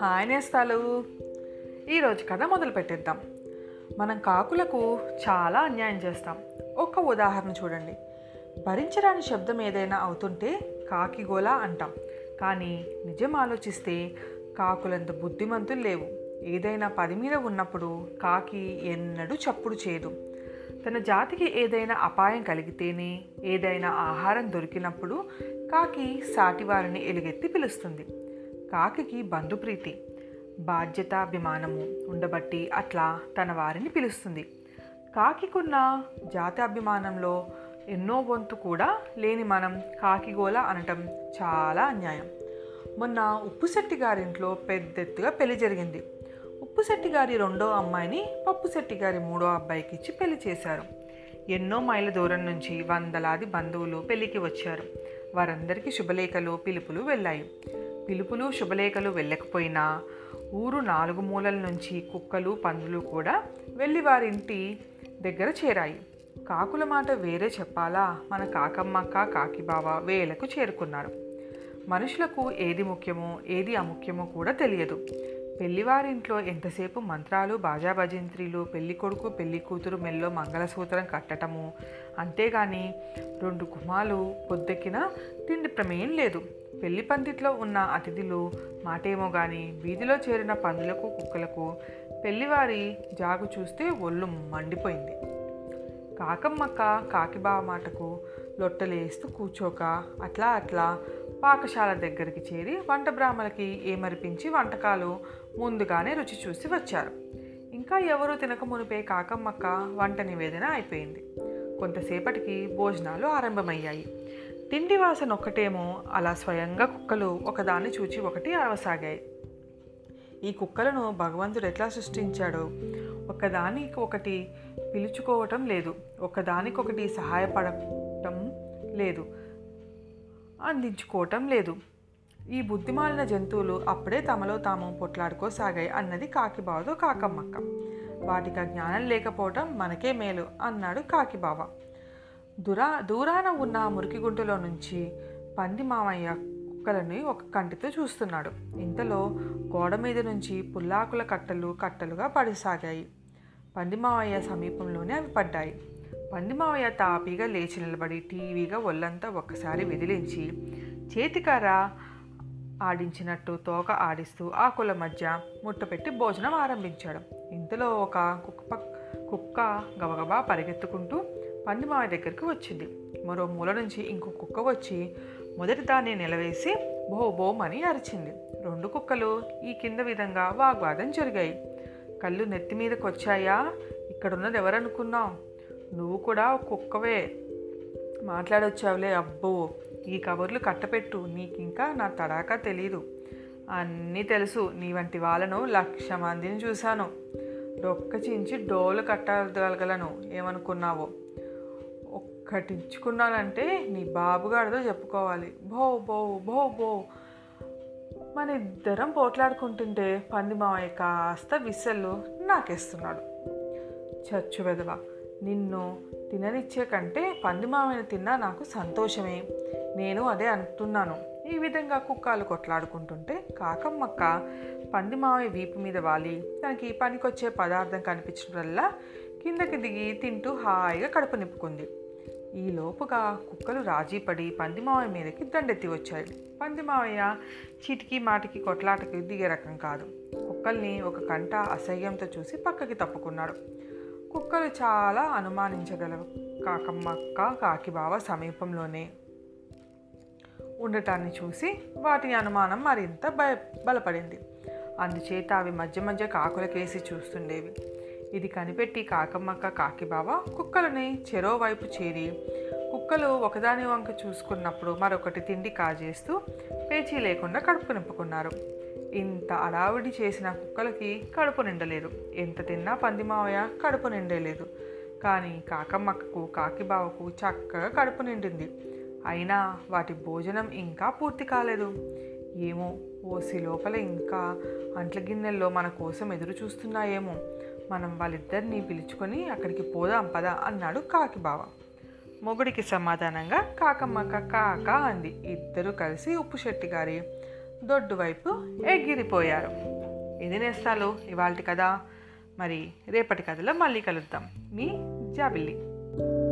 hi నేస్తాలు ఈరోజు కథ మొదలు పెట్టేద్దాం మనం కాకులకు చాలా అన్యాయం చేస్తాం ఒక్క ఉదాహరణ చూడండి భరించరాని శబ్దం ఏదైనా అవుతుంటే కాకిగోల అంటాం కానీ నిజం ఆలోచిస్తే కాకులంత బుద్ధిమంతులు లేవు ఏదైనా పది మీద ఉన్నప్పుడు కాకి ఎన్నడూ చప్పుడు చేయదు తన జాతికి ఏదైనా అపాయం కలిగితేనే ఏదైనా ఆహారం దొరికినప్పుడు కాకి సాటివారిని ఎలుగెత్తి పిలుస్తుంది కాకికి బంధుప్రీతి బాధ్యతాభిమానము ఉండబట్టి అట్లా తన వారిని పిలుస్తుంది కాకికున్న జాతి అభిమానంలో ఎన్నో వంతు కూడా లేని మనం కాకిగోల అనటం చాలా అన్యాయం మొన్న ఉప్పుశెట్టి గారింట్లో పెద్దెత్తుగా పెళ్లి జరిగింది ఉప్పుశెట్టి గారి రెండో అమ్మాయిని పప్పుశెట్టి గారి మూడో అబ్బాయికి ఇచ్చి పెళ్లి చేశారు ఎన్నో మైళ్ళ దూరం నుంచి వందలాది బంధువులు పెళ్లికి వచ్చారు వారందరికీ శుభలేఖలు పిలుపులు వెళ్ళాయి పిలుపులు శుభలేఖలు వెళ్ళకపోయినా ఊరు నాలుగు మూలల నుంచి కుక్కలు పందులు కూడా వెళ్ళి వారింటి దగ్గర చేరాయి కాకుల మాట వేరే చెప్పాలా మన కాకమ్మక్క కాకిబావ వేలకు చేరుకున్నారు మనుషులకు ఏది ముఖ్యమో ఏది అముఖ్యమో కూడా తెలియదు పెళ్లివారింట్లో ఎంతసేపు మంత్రాలు బాజా భజంత్రీలు పెళ్లి కొడుకు పెళ్లి కూతురు మెల్లో మంగళసూత్రం కట్టటము అంతేగాని రెండు గుమాలు పొద్దెక్కిన తిండి ప్రమేయం లేదు పెళ్లి పందిట్లో ఉన్న అతిథులు మాటేమో కానీ వీధిలో చేరిన పందులకు కుక్కలకు పెళ్లివారి జాగు చూస్తే ఒళ్ళు మండిపోయింది కాకమ్మక్క కాకిబావ మాటకు లొట్టలేస్తూ కూర్చోక అట్లా అట్లా పాకశాల దగ్గరికి చేరి వంట బ్రాహ్మలకి ఏమరిపించి వంటకాలు ముందుగానే రుచి చూసి వచ్చారు ఇంకా ఎవరూ తినక మునిపే కాకమ్మక్క వంట నివేదన అయిపోయింది కొంతసేపటికి భోజనాలు ఆరంభమయ్యాయి తిండి వాసన ఒక్కటేమో అలా స్వయంగా కుక్కలు ఒకదాన్ని చూచి ఒకటి అరవసాగాయి ఈ కుక్కలను భగవంతుడు ఎట్లా సృష్టించాడో ఒకదానికి ఒకటి పిలుచుకోవటం లేదు ఒకదానికొకటి సహాయపడటం లేదు అందించుకోవటం లేదు ఈ బుద్ధిమాలిన జంతువులు అప్పుడే తమలో తాము పొట్లాడుకోసాగాయి అన్నది కాకిబావతో కాకమ్మక్క వాటికి ఆ జ్ఞానం లేకపోవటం మనకే మేలు అన్నాడు కాకిబావ దురా దూరాన ఉన్న మురికి గుంటలో నుంచి పంది మామయ్య కుక్కలని ఒక కంటితో చూస్తున్నాడు ఇంతలో గోడ మీద నుంచి పుల్లాకుల కట్టలు కట్టలుగా పడిసాగాయి పందిమావయ్య సమీపంలోనే అవి పడ్డాయి పందిమావయ్య తాపీగా లేచి నిలబడి టీవీగా ఒళ్ళంతా ఒక్కసారి విదిలించి చేతికర్ర ఆడించినట్టు తోక ఆడిస్తూ ఆకుల మధ్య ముట్టపెట్టి భోజనం ఆరంభించాడు ఇంతలో ఒక కుక్క కుక్క గబగబా పరిగెత్తుకుంటూ పందిమావయ్య దగ్గరికి వచ్చింది మరో మూల నుంచి ఇంకో కుక్క వచ్చి మొదటి దాన్ని నిలవేసి బో బోమని అరిచింది రెండు కుక్కలు ఈ కింద విధంగా వాగ్వాదం జరిగాయి కళ్ళు నెత్తి మీదకి వచ్చాయా ఇక్కడున్నది ఎవరనుకున్నావు నువ్వు కూడా ఒక కుక్కవే మాట్లాడొచ్చావులే అబ్బో ఈ కబుర్లు కట్టపెట్టు నీకింకా నా తడాకా తెలీదు అన్నీ తెలుసు నీ వంటి వాళ్ళను లక్ష మందిని చూశాను డొక్క చించి డోలు కట్టగలగలను ఏమనుకున్నావో ఒక్కటించుకున్నానంటే నీ బాబుగాడితో చెప్పుకోవాలి భో బో భో బో మన ఇద్దరం పోట్లాడుకుంటుంటే పంది మావయ్య కాస్త విసలు నాకేస్తున్నాడు చచ్చు వెదవ నిన్ను తిననిచ్చే కంటే పంది మావయ్యను తిన్నా నాకు సంతోషమే నేను అదే అంటున్నాను ఈ విధంగా కుక్కలు కొట్లాడుకుంటుంటే కాకమ్మక్క పంది మావయ్య వీపు మీద వాలి తనకి పనికొచ్చే పదార్థం కనిపించినప్పుడల్లా కిందకి దిగి తింటూ హాయిగా కడుపు నింపుకుంది ఈ లోపుగా కుక్కలు రాజీపడి పందిమావయ్య మీదకి దండెత్తి వచ్చాయి పందిమావయ్య చీటికి మాటికి కొట్లాటకి దిగే రకం కాదు కుక్కల్ని ఒక కంట అసహ్యంతో చూసి పక్కకి తప్పుకున్నాడు కుక్కలు చాలా అనుమానించగలవు కాకమ్మక్క కాకిబావ సమీపంలోనే ఉండటాన్ని చూసి వాటి అనుమానం మరింత భయ బలపడింది అందుచేత అవి మధ్య మధ్య కాకులకేసి చూస్తుండేవి ఇది కనిపెట్టి కాకమ్మక్క కాకిబావ కుక్కలని చెరో వైపు చేరి కుక్కలు ఒకదాని వంక చూసుకున్నప్పుడు మరొకటి తిండి కాజేస్తూ పేచీ లేకుండా కడుపు నింపుకున్నారు ఇంత అడావిడి చేసిన కుక్కలకి కడుపు నిండలేదు ఎంత తిన్నా పందిమావయ్య కడుపు నిండలేదు కానీ కాకమ్మక్కకు కాకిబావకు చక్కగా కడుపు నిండింది అయినా వాటి భోజనం ఇంకా పూర్తి కాలేదు ఏమో ఓసి లోపల ఇంకా అంట్ల గిన్నెల్లో మన కోసం ఎదురు చూస్తున్నాయేమో మనం వాళ్ళిద్దరిని పిలుచుకొని అక్కడికి పోదాం పదా అన్నాడు కాకిబావ మొగుడికి సమాధానంగా కాకమ్మక్క కాక అంది ఇద్దరు కలిసి ఉప్పు శెట్టి గారి దొడ్డు వైపు ఎగిరిపోయారు ఇది నేస్తాలు ఇవాళ కథ మరి రేపటి కథలో మళ్ళీ కలుద్దాం మీ జాబిల్లి